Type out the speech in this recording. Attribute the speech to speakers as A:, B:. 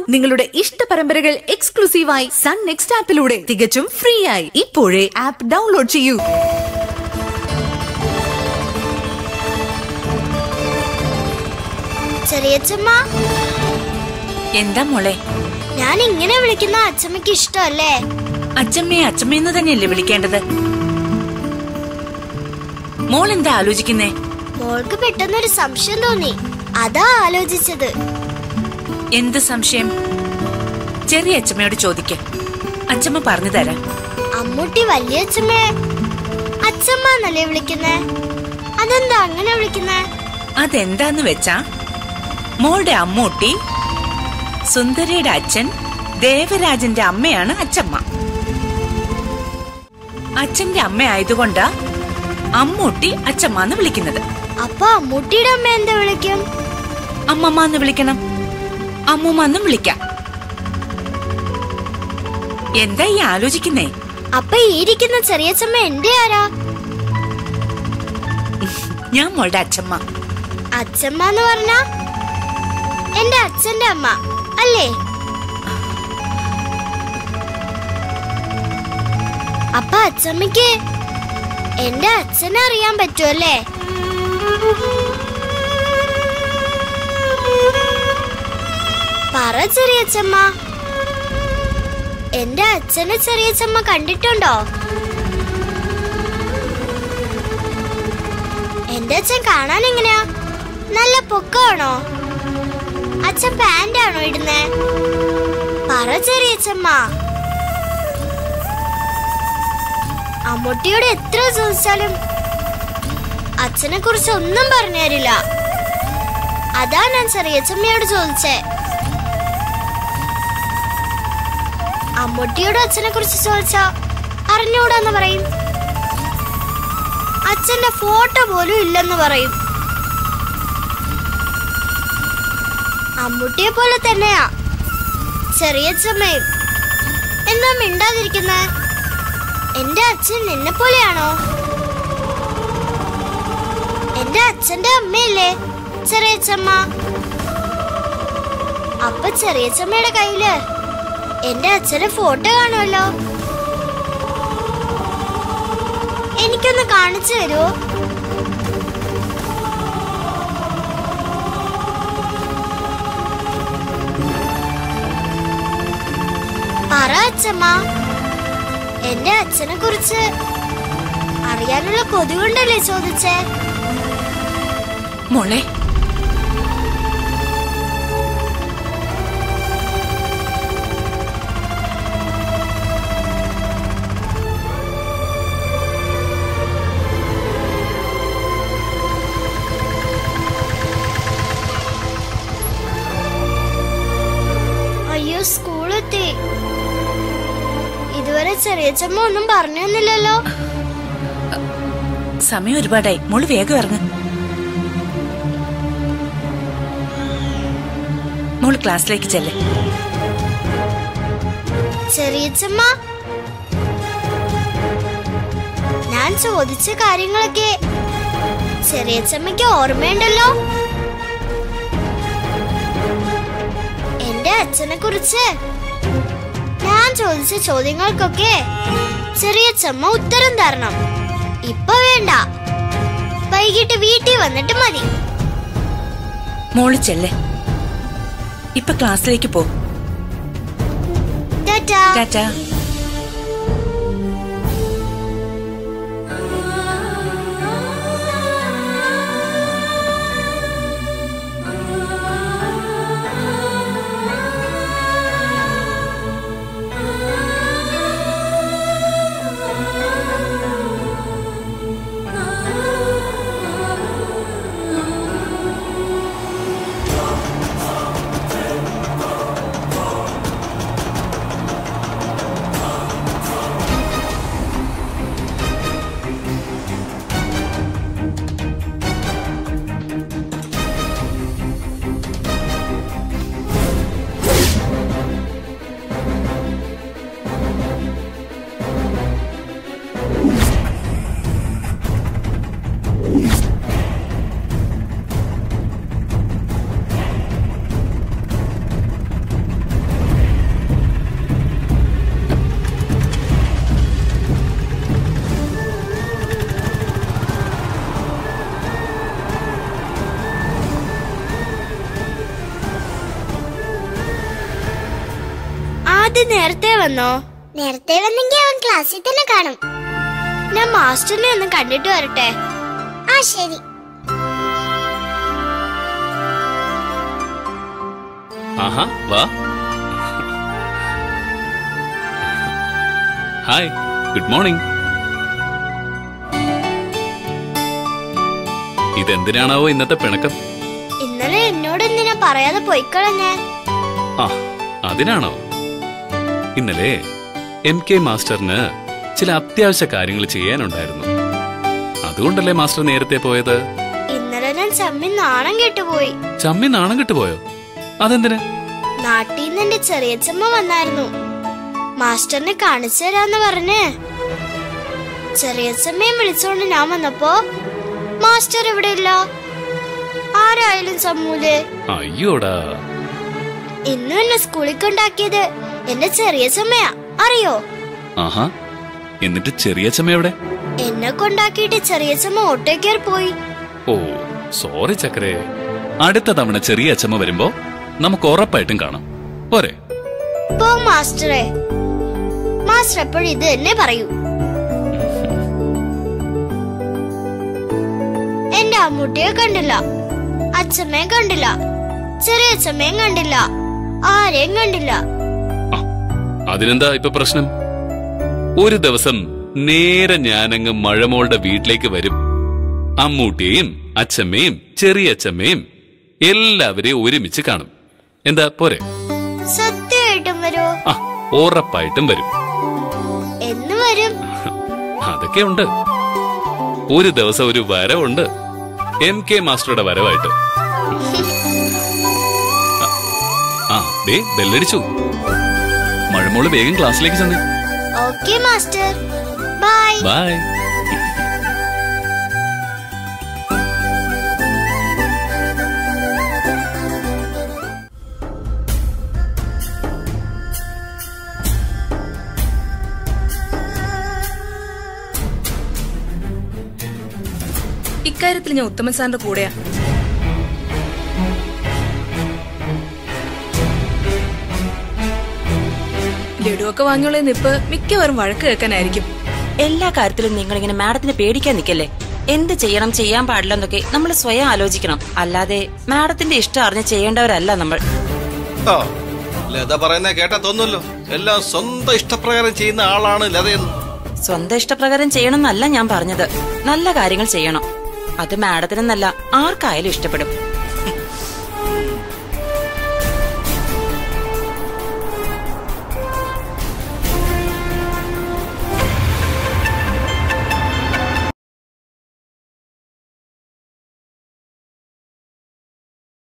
A: നിങ്ങളുടെ ഇഷ്ട പരമ്പരകൾ എക്സ്ക്ലൂസീവായി സൺ നെക്സ്റ്റ് ആപ്പിലൂടെ തികച്ചും ഫ്രീ ആയി ഇപ്പോഴേ ആപ്പ് ഡൗൺലോഡ് ചെയ്യൂ
B: ചെറിയച്ചമ്മ
C: എന്താ മോളെ
B: ഞാൻ ഇങ്ങനെ വിളിക്കുന്ന അച്ഛമ്മയ്ക്ക് ഇഷ്ടമല്ലേ
C: അച്ഛമ്മയെ അച്ഛമ്മയെന്ന് തന്നെയല്ലേ വിളിക്കേണ്ടത് മോൾ എന്താ ആലോചിക്കുന്നേ
B: മോൾക്ക് പെട്ടെന്നൊരു സംശയം തോന്നി അതാ ആലോചിച്ചത്
C: എന്ത് സംശയം ചെറിയ അച്ഛമ്മയോട് ചോദിക്ക അച്ഛമ്മ പറഞ്ഞു തരാം
B: അമ്മൂട്ടി വലിയച്ഛമ്മയെ അച്ഛമ്മ എന്നല്ലേ വിളിക്കുന്നേ അതെന്താ അങ്ങനെ വിളിക്കുന്നേ
C: അതെന്താന്ന് വെച്ചാ മോളുടെ അമ്മൂട്ടി സുന്ദരിയുടെ അച്ഛൻ ദേവരാജന്റെ അമ്മയാണ് അച്ഛമ്മ അച്ഛന്റെ അമ്മ ആയതുകൊണ്ടാ അമ്മൂട്ടി അച്ഛമ്മ എന്ന് വിളിക്കുന്നത്
B: അപ്പൊ അമ്മൂട്ടിയുടെ അമ്മ എന്താ വിളിക്കും
C: അമ്മമ്മ എന്ന് വിളിക്കണം അമ്മൂമ്മ എന്നും വിളിക്കാം എന്താ ഈ ആലോചിക്കുന്നേ
B: അപ്പൊ ഈ ഇരിക്കുന്ന ചെറിയച്ഛമ്മ എന്റെ ആരാ
C: ഞാൻ മോളുടെ അച്ഛമ്മ
B: അച്ഛമ്മ എന്ന് പറഞ്ഞ എന്റെ അച്ഛന്റെ അമ്മ അല്ലേ അപ്പൊ അച്ഛമ്മയ്ക്ക് എന്റെ അച്ഛനെ അറിയാൻ പറ്റുമല്ലേ പറ ചെറിയച്ചമ്മ എന്റെ അച്ഛനെ ചെറിയച്ചമ്മ കണ്ടിട്ടുണ്ടോ എന്റെ അച്ഛൻ കാണാൻ എങ്ങനെയാ നല്ല പൊക്കമാണോ അച്ഛൻ പാന്റ് ആണോ ഇടുന്നേ പറ ചെറിയച്ചമ്മ അമ്മൂട്ടിയോട് എത്ര ചോദിച്ചാലും അച്ഛനെ കുറിച്ച് ഒന്നും പറഞ്ഞു തരില്ല അതാ ഞാൻ ചെറിയച്ചമ്മയോട് ചോദിച്ചേ അമ്മൂട്ടിയോട് അച്ഛനെ കുറിച്ച് ചോദിച്ചാ അറിഞ്ഞൂടാന്ന് പറയും അച്ഛന്റെ ഫോട്ടോ പോലും ഇല്ലെന്ന് പറയും അമ്മൂട്ടിയെ പോലെ തന്നെയാ ചെറിയച്ഛമ്മയും എന്താ മിണ്ടാതിരിക്കുന്നെ എന്റെ അച്ഛൻ നിന്നെ പോലെയാണോ എന്റെ അച്ഛന്റെ അമ്മയല്ലേ ചെറിയച്ചമ്മ അപ്പൊ ചെറിയച്ചമ്മയുടെ കയ്യില് എന്റെ അച്ഛന്റെ ഫോട്ടോ കാണുമല്ലോ എനിക്കൊന്ന് കാണിച്ചു തരുമോ പറ അച്ഛമ്മ എന്റെ അച്ഛനെ കുറിച്ച് അറിയാനുള്ള കൊതി കൊണ്ടല്ലേ ചോദിച്ചേ
C: മോളെ
B: അയ്യോ സ്കൂളെത്തി ഇതുവരെ ചെറിയച്ചമ്മ ഒന്നും പറഞ്ഞു തന്നില്ലല്ലോ
C: സമയം ഒരുപാടായി മോള് വേഗം ഇറങ്ങ് മോള് ക്ലാസ്സിലേക്ക് ചെല്ലേ
B: ചെറിയച്ചമ്മ ഞാൻ ചോദിച്ച കാര്യങ്ങളൊക്കെ ചെറിയച്ചമ്മയ്ക്ക് ഓർമ്മയുണ്ടല്ലോ എന്റെ അച്ഛനെ കുറിച്ച് ഞാൻ ചോദിച്ച ചോദ്യങ്ങൾക്കൊക്കെ ചെറിയച്ചമ്മ ഉത്തരം തരണം ഇപ്പൊ വേണ്ട വൈകിട്ട് വീട്ടിൽ വന്നിട്ട് മതി
C: മോള് ചെല്ലേ ഇപ്പൊ ക്ലാസ്സിലേക്ക് പോ
B: ടാറ്റാ
C: ടാറ്റാ
B: അത് നേരത്തെ വന്നോ നേരത്തെ വന്നെങ്കിൽ അവൻ ക്ലാസ്സിൽ തന്നെ കാണും ഞാൻ മാസ്റ്ററിനെ ഒന്ന് കണ്ടിട്ട് വരട്ടെ ആ ശരി
D: ആഹാ വാ ഹായ് ഗുഡ് മോർണിംഗ് ഇതെന്തിനാണാവോ ഇന്നത്തെ പിണക്കം
B: ഇന്നലെ എന്നോട് എന്തിനാ പറയാതെ പോയിക്കളഞ്ഞേ
D: ആ അതിനാണോ ഇന്നലെ എം കെ മാസ്റ്ററിന് ചില അത്യാവശ്യ കാര്യങ്ങൾ ചെയ്യാനുണ്ടായിരുന്നു അതുകൊണ്ടല്ലേ മാസ്റ്റർ നേരത്തെ പോയത്
B: ഇന്നലെ ഞാൻ ചമ്മി നാണം കെട്ടുപോയി
D: ചമ്മി നാണം കെട്ടുപോയോ അതെന്തിന്
B: നാട്ടിൽ നിന്ന് എന്റെ ചെറിയച്ചമ്മ വന്നായിരുന്നു മാസ്റ്ററിനെ കാണിച്ചു തരാന്ന് പറഞ്ഞ് ചെറിയച്ചമ്മയെ വിളിച്ചോണ്ട് ഞാൻ വന്നപ്പോ മാസ്റ്റർ ഇവിടെ ഇല്ല ആരായാലും ചമ്മൂല്
D: അയ്യോടാ
B: ഇന്നും എന്നെ സ്കൂളിൽ കൊണ്ടാക്കിയത് എന്റെ ചെറിയച്ചമ്മയാ അറിയോ
D: ആഹാ എന്നിട്ട് ചെറിയ ചമ്മ
B: എന്നെ കൊണ്ടാക്കിയിട്ട് ചെറിയച്ചമ്മ ഓട്ടോ കയറി പോയി
D: ഓ സോറി ചക്കരേ അടുത്ത തവണ ചെറിയ അച്ചമ്മ വരുമ്പോ നമുക്ക് ഉറപ്പായിട്ടും കാണാം പോരെ
B: പോ മാസ്റ്ററെ മാസ്റ്റർ എപ്പോഴും ഇത് തന്നെ പറയൂ എന്റെ അമ്മൂട്ടിയെ കണ്ടില്ല അച്ഛമ്മയെ കണ്ടില്ല ചെറിയച്ഛമ്മയും കണ്ടില്ല ആരെയും കണ്ടില്ല
D: ആ, അതിനെന്താ ഇപ്പൊ പ്രശ്നം ഒരു ദിവസം നേരെ ഞാനങ്ങ് മഴമോളുടെ വീട്ടിലേക്ക് വരും അമ്മൂട്ടിയെയും അച്ഛമ്മയും ചെറിയച്ഛമ്മയും എല്ലാവരെയും ഒരുമിച്ച് കാണും എന്താ പോരെ
B: സത്യമായിട്ടും വരുമോ
D: ആ ഉറപ്പായിട്ടും വരും
B: എന്ന് വരും
D: അതൊക്കെ ഉണ്ട് ഒരു ദിവസം ഒരു വരവുണ്ട് എം കെ മാസ്റ്ററുടെ വരവായിട്ട് ആ ദേ ബെല്ലടിച്ചു മഴമോള് വേഗം ക്ലാസ്സിലേക്ക് ചെന്നേ
B: ഓക്കെ മാസ്റ്റർ ബൈ
D: ബൈ
C: ഇക്കാര്യത്തിൽ ഞാൻ ഉത്തമൻ സാറിന്റെ കൂടെയാ ലഡുവൊക്കെ വാങ്ങിയുള്ള നിപ്പ് മിക്കവാറും വഴക്ക് കേൾക്കാനായിരിക്കും
E: എല്ലാ കാര്യത്തിലും നിങ്ങൾ ഇങ്ങനെ മാഡത്തിനെ പേടിക്കാൻ നിൽക്കല്ലേ എന്ത് ചെയ്യണം ചെയ്യാൻ പാടില്ല എന്നൊക്കെ നമ്മൾ സ്വയം ആലോചിക്കണം അല്ലാതെ മാഡത്തിന്റെ ഇഷ്ടം അറിഞ്ഞ് ചെയ്യേണ്ടവരല്ല നമ്മൾ
F: ആ ലത പറയുന്ന കേട്ടാ തോന്നുമല്ലോ എല്ലാം സ്വന്തം ഇഷ്ടപ്രകാരം ചെയ്യുന്ന ആളാണ് ലതയെന്ന്
E: സ്വന്തം ഇഷ്ടപ്രകാരം ചെയ്യണം എന്നല്ല ഞാൻ പറഞ്ഞത് നല്ല കാര്യങ്ങൾ ചെയ്യണം അത് മാഡത്തിനെന്നല്ല ആർക്കായാലും ഇഷ്ടപ്പെടും